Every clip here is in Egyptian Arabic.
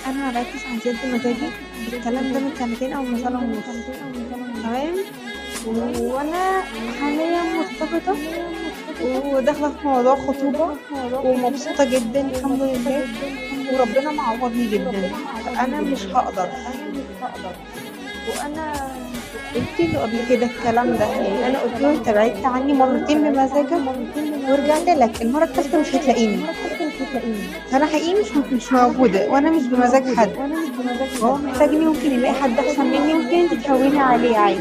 انا مركز عن جد مزاجي الكلام ده من سنتين او من سنه ونص تمام وانا حاليا مرتبطه وداخله في موضوع خطوبه ومبسوطه جدا الحمد لله وربنا معوضني جدا فانا مش هقدر وانا قلت له قبل كده الكلام ده يعني انا قلت له انت بعدت عني مرتين بمزاجك ورجعت لك المره الثالثه مش هتلاقيني فانا حقيقي مش مش موجوده وانا مش بمزاج حد هو محتاجني ممكن يلاقي حد احسن مني ممكن انت تهوني عليه عادي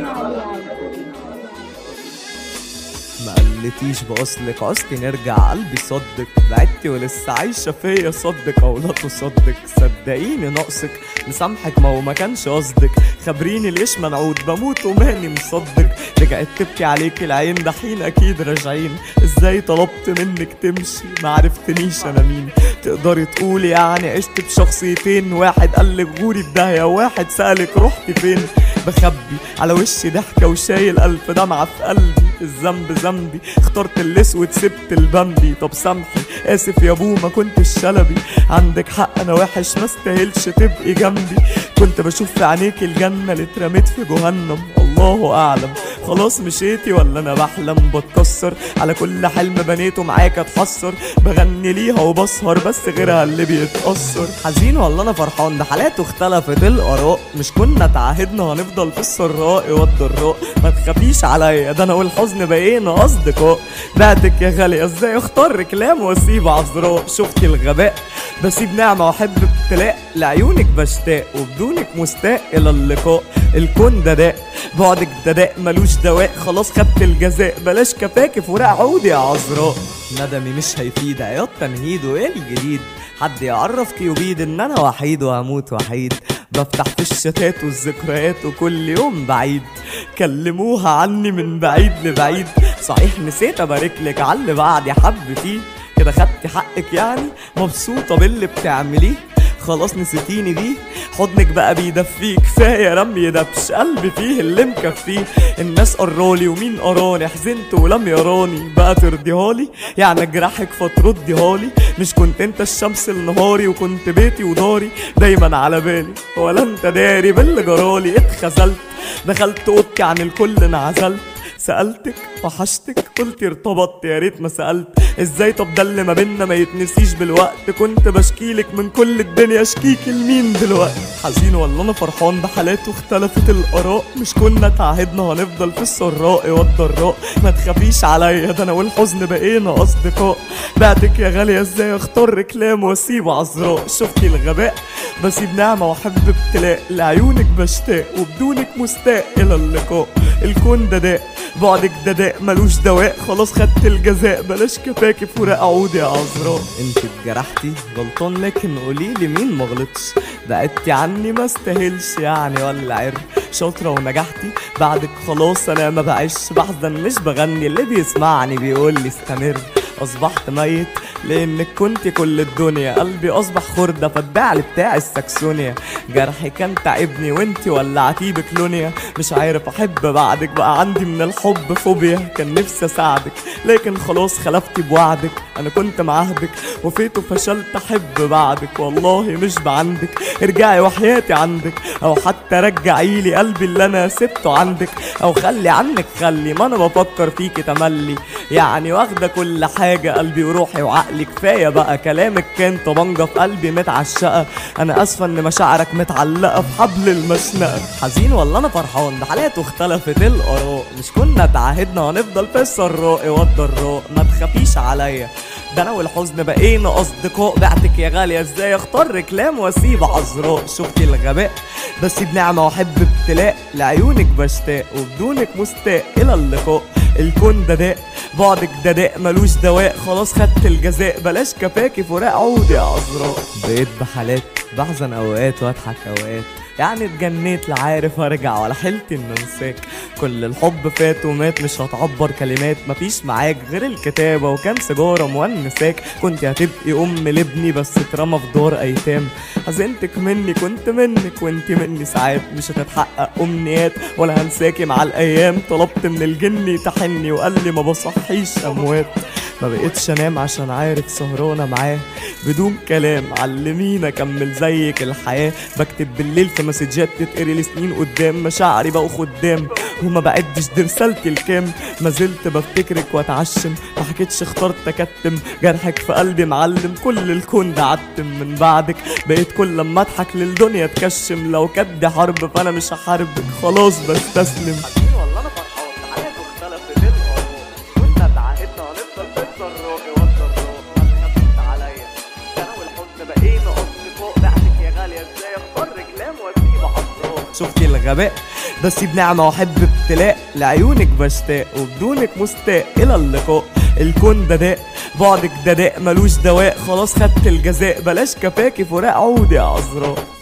ما قلتيش بأصلك عوزتي نرجع قلبي صدق بعدتي ولسه عايشة فيا صدق أو لا تصدق صدقيني ناقصك مسامحك ما هو ما كانش قصدك خبريني ليش منعود بموت وماني مصدق رجعت تبكي عليك العين ده حين أكيد راجعين ازاي طلبت منك تمشي ما عرفتنيش أنا مين تقدري تقولي يعني عشت بشخصيتين واحد قالك غوري بداية واحد سألك رحتي فين بخبي على وشي ضحكة وشايل ألف دمعة في قلبي الذنب ذنبي اخترت الاسود سبت البمبي طب سامحي اسف يا ابو ما كنتش شلبي عندك حق انا وحش ما استاهلش تبقي جنبي كنت بشوف في عينيك الجنة اللي اترميت في جهنم الله اعلم خلاص مشيتي ولا انا بحلم بتكسر على كل حلم بنيته معاك اتحسر بغني ليها وبسهر بس غيرها اللي بيتأثر حزين ولا انا فرحان ده حالاته اختلفت الاراء مش كنا تعهدنا هنفضل في السراء والضراء ما تخافيش عليا ده انا والحزن بقينا اصدقاء بعتك يا غالية ازاي اختار كلام واسيب عذراء شفتي الغباء بسيب نعمة واحب ابتلاء لعيونك بشتاق وبدونك مستاء الى اللقاء الكون ده داء بعدك ده داء ملوش دواء خلاص خدت الجزاء بلاش كفاكي فراق عودي يا عذراء ندمي مش هيفيد عياط تمهيد وايه الجديد حد يعرف كيوبيد ان انا وحيد وهموت وحيد بفتح في الشتات والذكريات وكل يوم بعيد كلموها عني من بعيد لبعيد صحيح نسيت ابارك لك على اللي بعد يا حب فيه كده خدتي حقك يعني مبسوطة باللي بتعمليه خلاص نسيتيني دي حضنك بقى بيدفيه كفايه رمي دبش قلبي فيه اللي مكفيه الناس قرالي ومين قراني حزنت ولم يراني بقى ترضيهالي يعني اجرحك فترديهالي مش كنت انت الشمس النهاري وكنت بيتي وداري دايما على بالي ولا انت داري باللي جرالي اتخذلت دخلت اوضتي عن الكل انعزلت سألتك وحشتك قلتي ارتبطت يا ريت ما سألت ازاي طب ده اللي ما بينا ما يتنسيش بالوقت كنت بشكيلك من كل الدنيا اشكيك لمين دلوقتي حزين ولا انا فرحان بحالاته اختلفت الاراء مش كنا تعهدنا هنفضل في السراء والضراء ما تخافيش عليا ده انا والحزن بقينا اصدقاء بعتك يا غالية ازاي اختار كلام واسيب عذراء شفتي الغباء بسيب نعمة واحب ابتلاء لعيونك بشتاق وبدونك مستاء الى اللقاء الكون ده داء بعدك ده داء ملوش دواء خلاص خدت الجزاء بلاش كفاكي فراق عودي يا عذراء انت اتجرحتي غلطان لكن قوليلي مين مغلطش بعدتي عني ما استاهلش يعني ولا عرف شاطرة ونجحتي بعدك خلاص انا ما بعيش بحزن مش بغني اللي بيسمعني بيقول لي استمر اصبحت ميت لانك كنت كل الدنيا قلبي اصبح خردة فالدعل بتاع السكسونيا جرحي كان تعبني وانتي ولعتيه بكلونيا مش عارف احب بعدك بقى عندي من الحب فوبيا كان نفسي اساعدك لكن خلاص خلفتي بوعدك انا كنت معاهدك وفيت وفشلت احب بعدك والله مش بعندك ارجعي وحياتي عندك او حتى رجعي لي قلبي اللي انا سبته عندك او خلي عنك خلي ما انا بفكر فيكي تملي يعني واخده كل حاجه قلبي وروحي وعقلي كفايه بقى كلامك كان طبنجه في قلبي متعشقه انا اسفه ان مشاعرك متعلقه في حبل المشنقه حزين ولا انا فرحان ده حالاته اختلفت الاراء مش كنا تعهدنا هنفضل في السراء والضراء ما تخافيش عليا ده انا والحزن بقينا اصدقاء بعتك يا غالية ازاي اختار كلام واسيب عذراء شفتي الغباء بس بنعمة واحب ابتلاء لعيونك بشتاق وبدونك مستاء الى اللقاء الكون ده داء بعدك ده داء ملوش دواء خلاص خدت الجزاء بلاش كفاكي فراق عودي يا عذراء بقيت بحالات بحزن اوقات واضحك اوقات يعني اتجنيت لا عارف ارجع ولا حلت ان انساك كل الحب فات ومات مش هتعبر كلمات مفيش معاك غير الكتابة وكام سيجارة مونساك كنت هتبقي ام لابني بس اترمى في دار ايتام حزنتك مني كنت منك وانت مني ساعات مش هتتحقق امنيات ولا هنساكي مع الايام طلبت من الجن تحني وقال لي ما بصحيش اموات ما بقتش انام عشان عارف سهرانة معاه بدون كلام علمينا اكمل زيك الحياة بكتب بالليل في مسجات تتقري لسنين قدام مشاعري بقوا خدام وما بعدش دي رسالتي الكام ما زلت بفتكرك واتعشم ما حكيتش اخترت اكتم جرحك في قلبي معلم كل الكون ده عتم من بعدك بقيت كل لما اضحك للدنيا تكشم لو كد حرب فانا مش هحاربك خلاص بستسلم والله انا فرحان حياتي اختلفت القرار كنا اتعهدنا هنفضل في الضراء والضراء ما تخافش عليا انا والحزن بقينا اصل فوق بعتك يا غاليه ازاي اختار رجلام واسيب حصران شفتي الغباء بس بنعمة واحب ابتلاء لعيونك بشتاق وبدونك مستاء الى اللقاء الكون ده داء بعدك ده داء ملوش دواء خلاص خدت الجزاء بلاش كفاكي فراق عودي يا عذراء